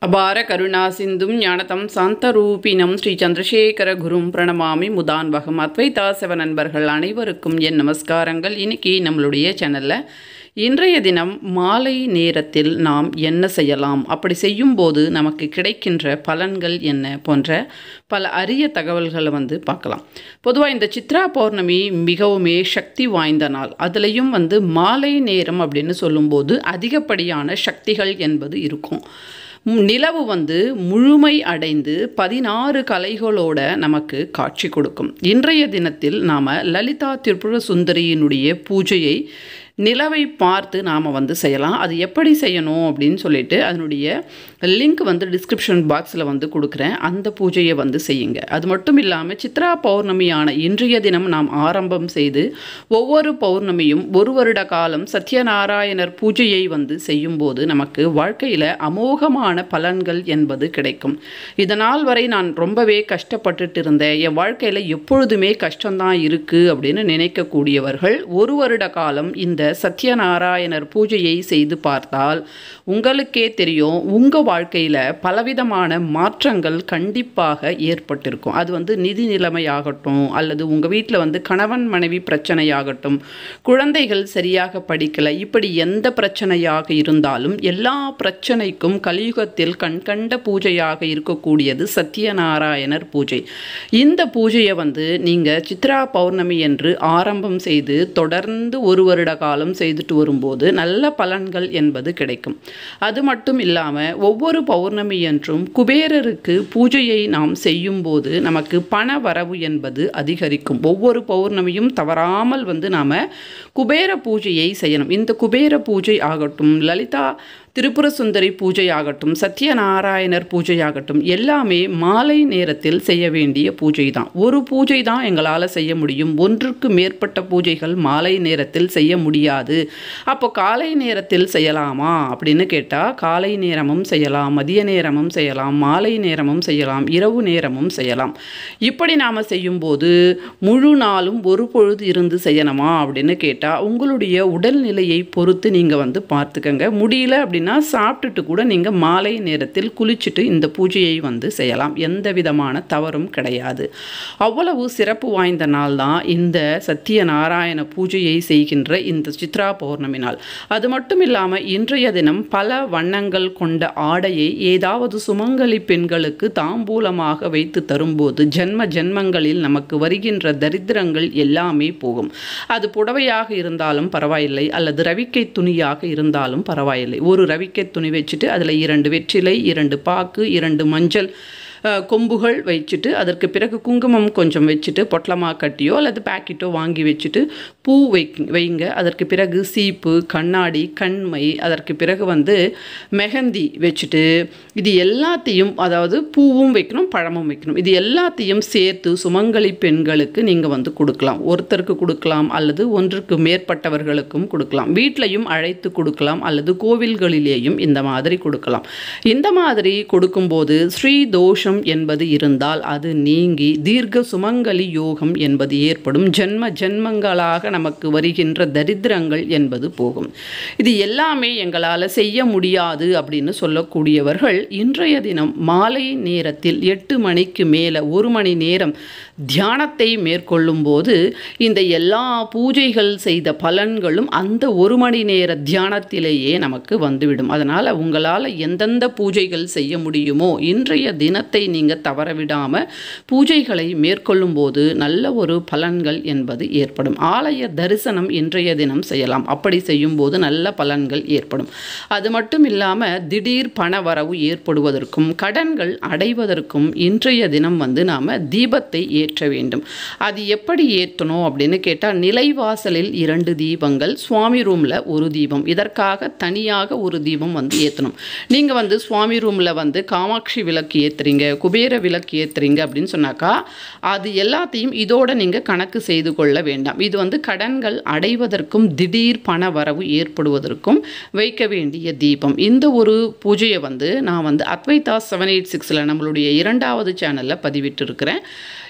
அபார கருணா சிந்தும் ஞானதம் சாந்தரூபினம் ஸ்ரீ சந்திரசேகர குரும் பிரணமாமி முதான்வகம் அத்வைதா சிவ நண்பர்கள் அனைவருக்கும் என் நமஸ்காரங்கள் இன்னைக்கு நம்மளுடைய சேனலில் இன்றைய தினம் மாலை நேரத்தில் நாம் என்ன செய்யலாம் அப்படி செய்யும்போது நமக்கு கிடைக்கின்ற பலன்கள் என்ன போன்ற பல அரிய தகவல்களை வந்து பார்க்கலாம் பொதுவாக இந்த சித்ரா பௌர்ணமி மிகவுமே சக்தி வாய்ந்த நாள் அதுலேயும் வந்து மாலை நேரம் அப்படின்னு சொல்லும்போது அதிகப்படியான சக்திகள் என்பது இருக்கும் ம், நிலவு வந்து முழுமை அடைந்து பதினாறு கலைகளோட நமக்கு காட்சி கொடுக்கும் இன்றைய தினத்தில் நாம் லலிதா திரிபுர சுந்தரியினுடைய பூஜையை நிலவை பார்த்து நாம் வந்து செய்யலாம் அது எப்படி செய்யணும் அப்படின்னு சொல்லிட்டு அதனுடைய லிங்க் வந்து டிஸ்கிரிப்ஷன் பாக்ஸில் வந்து கொடுக்குறேன் அந்த பூஜையை வந்து செய்யுங்க அது மட்டும் இல்லாமல் சித்ரா பௌர்ணமியான இன்றைய தினம் நாம் ஆரம்பம் செய்து ஒவ்வொரு பௌர்ணமியும் ஒரு வருட காலம் சத்யநாராயணர் பூஜையை வந்து செய்யும்போது நமக்கு வாழ்க்கையில் அமோகமான பலன்கள் என்பது கிடைக்கும் இதனால் வரை நான் ரொம்பவே கஷ்டப்பட்டுட்டு இருந்தேன் என் வாழ்க்கையில் எப்பொழுதுமே கஷ்டம்தான் இருக்குது அப்படின்னு நினைக்கக்கூடியவர்கள் ஒரு வருட காலம் இந்த சத்யநாராயணர் பூஜையை செய்து பார்த்தால் உங்களுக்கே தெரியும் உங்கள் வாழ்க்கையில் பலவிதமான மாற்றங்கள் கண்டிப்பாக ஏற்பட்டிருக்கும் அது வந்து நிதி நிலைமையாகட்டும் அல்லது உங்கள் வீட்டில் வந்து கணவன் மனைவி பிரச்சனையாகட்டும் குழந்தைகள் சரியாக படிக்கலை இப்படி எந்த பிரச்சனையாக இருந்தாலும் எல்லா பிரச்சனைக்கும் கலியுகத்தில் கண்கண்ட பூஜையாக இருக்கக்கூடியது சத்யநாராயணர் பூஜை இந்த பூஜையை வந்து நீங்கள் சித்ரா பௌர்ணமி என்று ஆரம்பம் செய்து தொடர்ந்து ஒரு வருட காலம் செய்துட்டு வரும்போது நல்ல பலன்கள் என்பது கிடைக்கும் அது மட்டும் இல்லாமல் ஒவ்வொரு பௌர்ணமி என்றும் குபேரருக்கு பூஜையை நாம் செய்யும்போது நமக்கு பண வரவு என்பது அதிகரிக்கும் ஒவ்வொரு பௌர்ணமியும் தவறாமல் வந்து நாம் குபேர பூஜையை செய்யணும் இந்த குபேர பூஜை ஆகட்டும் லலிதா திரிபுர சுந்தரி பூஜை ஆகட்டும் சத்யநாராயணர் பூஜை ஆகட்டும் எல்லாமே மாலை நேரத்தில் செய்ய வேண்டிய பூஜை தான் ஒரு பூஜை தான் எங்களால் செய்ய முடியும் ஒன்றுக்கு மேற்பட்ட பூஜைகள் மாலை நேரத்தில் செய்ய முடியாது அப்போ காலை நேரத்தில் செய்யலாமா அப்படின்னு கேட்டால் காலை நேரமும் செய்யலாம் மதிய நேரமும் செய்யலாம் மாலை நேரமும் செய்யலாம் இரவு நேரமும் செய்யலாம் இப்படி நாம் செய்யும்போது முழு நாளும் ஒரு பொழுது இருந்து செய்யணுமா அப்படின்னு கேட்டால் உங்களுடைய உடல்நிலையை பொறுத்து நீங்கள் வந்து பார்த்துக்கங்க முடியல அப்படின்னா சாப்பிட்டுட்டு கூட நீங்கள் மாலை நேரத்தில் குளிச்சுட்டு இந்த பூஜையை வந்து செய்யலாம் எந்த விதமான தவறும் கிடையாது அவ்வளவு சிறப்பு வாய்ந்த நாள் தான் இந்த சத்தியநாராயண பூஜையை செய்கின்ற இந்த சித்ரா பௌர்ணமி நாள் அது மட்டும் இல்லாமல் இன்றைய தினம் பல வண்ணங்கள் கொண்ட ஆடையை ஏதாவது சுமங்கலி பெண்களுக்கு தாம்பூலமாக வைத்து தரும்போது ஜென்ம ஜென்மங்களில் நமக்கு வருகின்ற தரித்திரங்கள் எல்லாமே போகும் அது புடவையாக இருந்தாலும் பரவாயில்லை அல்லது ரவிக்கை துணியாக இருந்தாலும் பரவாயில்லை ஒரு ரவிக்கை துணி வச்சுட்டு அதில் இரண்டு வெற்றிலை இரண்டு பாக்கு இரண்டு மஞ்சள் அஹ், கொம்புகள் வச்சுட்டு அதற்கு பிறகு குங்குமம் கொஞ்சம் வச்சுட்டு பொட்டலமாக கட்டியோ அல்லது பாக்கெட்டோ வாங்கி வச்சுட்டு பூ வை வைங்க அதற்கு பிறகு சீப்பு கண்ணாடி கண்மை அதற்கு பிறகு வந்து மெஹந்தி வச்சுட்டு இது எல்லாத்தையும் அதாவது பூவும் வைக்கணும் பழமும் வைக்கணும் இது எல்லாத்தையும் சேர்த்து சுமங்கலி பெண்களுக்கு நீங்கள் வந்து கொடுக்கலாம் ஒருத்தருக்கு கொடுக்கலாம் அல்லது ஒன்றுக்கு மேற்பட்டவர்களுக்கும் கொடுக்கலாம் வீட்லையும் அழைத்து கொடுக்கலாம் அல்லது கோவில்களிலேயும் இந்த மாதிரி கொடுக்கலாம் இந்த மாதிரி கொடுக்கும்போது ஸ்ரீ தோஷம் என்பது இருந்தால் அது நீங்கி தீர்க்க சுமங்கலி யோகம் என்பது ஏற்படும் ஜென்ம ஜென்மங்களாக நமக்கு வருகின்ற தரித்திரங்கள் என்பது போகும் இது எல்லாமே எங்களால் செய்ய முடியாது அப்படின்னு சொல்லக்கூடியவர்கள் இன்றைய தினம் மாலை நேரத்தில் எட்டு மணிக்கு மேலே ஒரு மணி நேரம் தியானத்தை மேற்கொள்ளும் போது இந்த எல்லா பூஜைகள் செய்த பலன்களும் அந்த ஒரு மணி நேர தியானத்திலேயே நமக்கு வந்துவிடும் அதனால் உங்களால் எந்தெந்த பூஜைகள் செய்ய முடியுமோ இன்றைய தினத்தை நீங்கள் தவற விடாமல் பூஜைகளை மேற்கொள்ளும் போது நல்ல ஒரு பலன்கள் என்பது ஏற்படும் ஆலய தரிசனம் இன்றைய தினம் செய்யலாம் அப்படி செய்யும்போது நல்ல பலன்கள் ஏற்படும் அது மட்டும் இல்லாமல் திடீர் பண வரவு ஏற்படுவதற்கும் கடன்கள் அடைவதற்கும் இன்றைய தினம் வந்து நாம் தீபத்தை ஏற்ற வேண்டும் அது எப்படி ஏற்றணும் அப்படின்னு கேட்டால் நிலைவாசலில் இரண்டு தீபங்கள் சுவாமி ரூமில் ஒரு தீபம் இதற்காக தனியாக ஒரு தீபம் வந்து ஏற்றணும் நீங்கள் வந்து சுவாமி ரூமில் வந்து காமாட்சி விளக்கு ஏற்றுறீங்க குபேர விளக்கு ஏற்றுறீங்க அப்படின்னு சொன்னாக்கா அது எல்லாத்தையும் இதோட நீங்கள் கணக்கு செய்து கொள்ள வேண்டாம் இது வந்து கடன்கள் அடைவதற்கும் திடீர் பண வரவு ஏற்படுவதற்கும் வைக்க வேண்டிய தீபம் இந்த ஒரு பூஜையை வந்து நான் வந்து அத்வைதா செவன் எயிட் சிக்ஸில் நம்மளுடைய இரண்டாவது சேனலில் பதிவிட்டு இருக்கிறேன்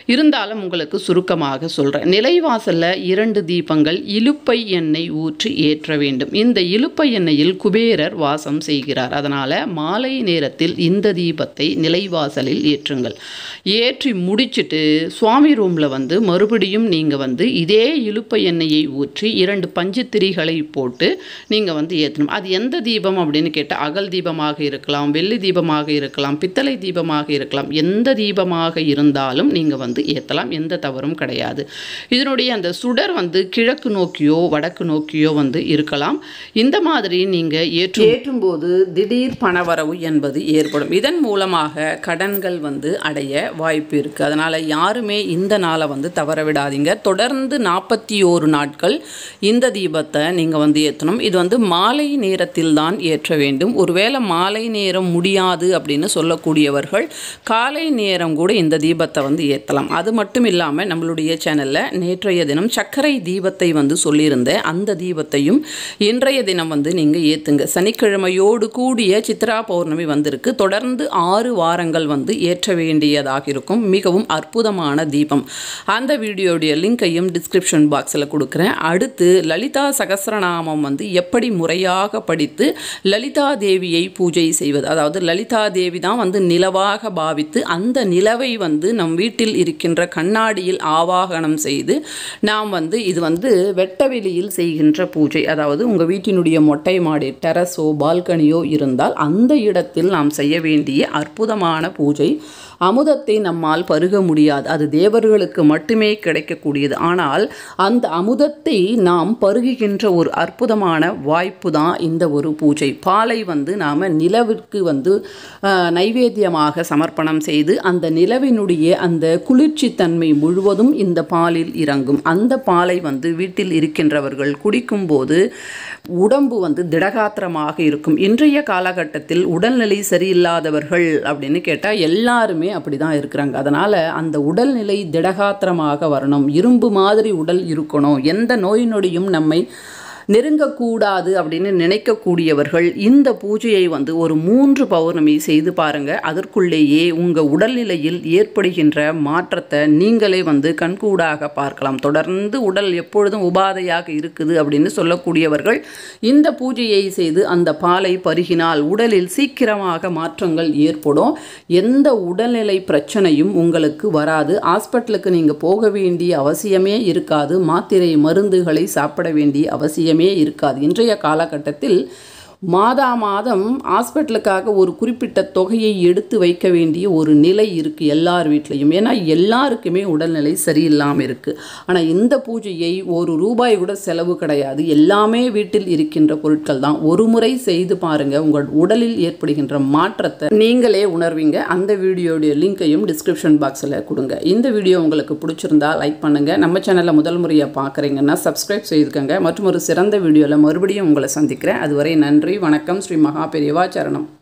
இருந்தாலும் உங்களுக்கு சுருக்கமாக சொல்கிறேன் நிலைவாசலில் இரண்டு தீபங்கள் இலுப்பை எண்ணெய் ஊற்றி ஏற்ற வேண்டும் இந்த இலுப்பை எண்ணெயில் குபேரர் வாசம் செய்கிறார் அதனால் மாலை நேரத்தில் இந்த தீபத்தை நிலைவாசலில் ஏற்றுங்கள் ஏற்றி முடிச்சிட்டு சுவாமி ரூமில் வந்து மறுபடியும் நீங்கள் வந்து இதே இலுப்பை எண்ணெயை ஊற்றி இரண்டு பஞ்சுத்திரிகளை போட்டு நீங்கள் வந்து ஏற்றணும் அது எந்த தீபம் அப்படின்னு கேட்டால் அகல் தீபமாக இருக்கலாம் வெள்ளி தீபமாக இருக்கலாம் பித்தளை தீபமாக இருக்கலாம் எந்த தீபமாக இருந்தாலும் நீங்கள் வந்து ஏற்றலாம் எந்த தவறும் கிடையாது இதனுடைய அந்த சுடர் வந்து கிழக்கு நோக்கியோ வடக்கு நோக்கியோ வந்து இருக்கலாம் இந்த மாதிரி நீங்கள் ஏற்று ஏற்றும்போது திடீர் பணவரவு என்பது ஏற்படும் இதன் மூலமாக கடன்கள் வந்து அடைய வாய்ப்பு இருக்குது அதனால் யாருமே இந்த நாளை வந்து தவற விடாதீங்க தொடர்ந்து நாற்பத்தி ஓரு நாட்கள் இந்த தீபத்தை நீங்கள் வந்து ஏற்றணும் இது வந்து மாலை நேரத்தில் தான் ஏற்ற வேண்டும் ஒருவேளை மாலை நேரம் முடியாது அப்படின்னு சொல்லக்கூடியவர்கள் காலை நேரம் கூட இந்த தீபத்தை வந்து ஏற்றலாம் அது மட்டும் இல்லாமல் நம்மளுடைய சேனலில் நேற்றைய தினம் சர்க்கரை தீபத்தை வந்து சொல்லியிருந்தேன் அந்த தீபத்தையும் இன்றைய தினம் வந்து நீங்கள் ஏற்றுங்க சனிக்கிழமையோடு கூடிய சித்ரா பௌர்ணமி வந்திருக்கு தொடர்ந்து ஆறு வாரங்கள் வந்து ஏற்ற வேண்டியதாக இருக்கும் மிகவும் அற்புதமான தீபம் அந்த வீடியோடைய லிங்கையும் டிஸ்கிரிப்ஷன் பாக்ஸில் கொடுக்குறேன் அடுத்து லலிதா சகஸ்ரநாமம் வந்து எப்படி முறையாக படித்து லலிதா தேவியை பூஜை செய்வது அதாவது லலிதா தேவி தான் வந்து நிலவாக பாவித்து அந்த நிலவை வந்து நம் வீட்டில் இருக்கின்ற கண்ணாடியில் ஆவாகனம் செய்து நாம் வந்து இது வந்து வெட்டவெளியில் செய்கின்ற பூஜை அதாவது உங்கள் வீட்டினுடைய மொட்டை மாடி டெரஸோ பால்கனியோ இருந்தால் அந்த இடத்தில் நாம் செய்ய வேண்டிய அற்புதமான பூஜை அமுதத்தை நம்மால் பருக முடியாது அது தேவர்களுக்கு மட்டுமே கிடைக்கக்கூடியது ஆனால் அந்த அமுதத்தை நாம் பருகுகின்ற ஒரு அற்புதமான வாய்ப்பு தான் இந்த ஒரு பூஜை பாலை வந்து நாம் நிலவிற்கு வந்து ஆஹ், நைவேத்தியமாக சமர்ப்பணம் செய்து அந்த நிலவினுடைய அந்த குளிர்ச்சி தன்மை முழுவதும் இந்த பாலில் இறங்கும் அந்த பாலை வந்து வீட்டில் இருக்கின்றவர்கள் குடிக்கும்போது உடம்பு வந்து திடகாத்திரமாக இருக்கும் இன்றைய காலகட்டத்தில் உடல்நிலை சரியில்லாதவர்கள் அப்படின்னு கேட்டால் எல்லாருமே அப்படி தான் இருக்கிறாங்க அதனால் அந்த உடல்நிலை திடகாத்திரமாக வரணும் இரும்பு மாதிரி உடல் இருக்கணும் எந்த நோய் நொடியும் நம்மை நெருங்கக்கூடாது அப்படின்னு நினைக்கக்கூடியவர்கள் இந்த பூஜையை வந்து ஒரு மூன்று பௌர்ணமி செய்து பாருங்க அதற்குள்ளேயே உங்கள் உடல்நிலையில் ஏற்படுகின்ற மாற்றத்தை நீங்களே வந்து கண்கூடாக பார்க்கலாம் தொடர்ந்து உடல் எப்பொழுதும் உபாதையாக இருக்குது அப்படின்னு சொல்லக்கூடியவர்கள் இந்த பூஜையை செய்து அந்த பாலை பருகினால் உடலில் சீக்கிரமாக மாற்றங்கள் ஏற்படும் எந்த உடல்நிலை பிரச்சனையும் உங்களுக்கு வராது ஹாஸ்பிட்டலுக்கு நீங்கள் போக வேண்டிய அவசியமே இருக்காது மாத்திரை மருந்துகளை சாப்பிட வேண்டிய அவசியமே இருக்காது இன்றைய காலகட்டத்தில் மாதா மாதம் ஹாஸ்பிட்டலுக்காக ஒரு குறிப்பிட்ட தொகையை எடுத்து வைக்க வேண்டிய ஒரு நிலை இருக்குது எல்லார் வீட்லேயும் ஏன்னா எல்லாருக்குமே உடல்நிலை சரியில்லாமல் இருக்குது ஆனால் இந்த பூஜையை ஒரு ரூபாய் கூட செலவு கிடையாது எல்லாமே வீட்டில் இருக்கின்ற பொருட்கள் தான் ஒரு முறை செய்து பாருங்கள் உங்கள் உடலில் ஏற்படுகின்ற மாற்றத்தை நீங்களே உணர்வீங்க அந்த வீடியோடைய லிங்கையும் டிஸ்கிரிப்ஷன் பாக்ஸில் கொடுங்க இந்த வீடியோ உங்களுக்கு பிடிச்சிருந்தா லைக் பண்ணுங்கள் நம்ம சேனலை முதல் முறையாக பார்க்குறீங்கன்னா சப்ஸ்கிரைப் செய்துக்கங்க மற்றும் ஒரு சிறந்த வீடியோவில் மறுபடியும் உங்களை சந்திக்கிறேன் அதுவரை நன்றி வணக்கம் ஸ்ரீ மகா பெரியவா சரணம்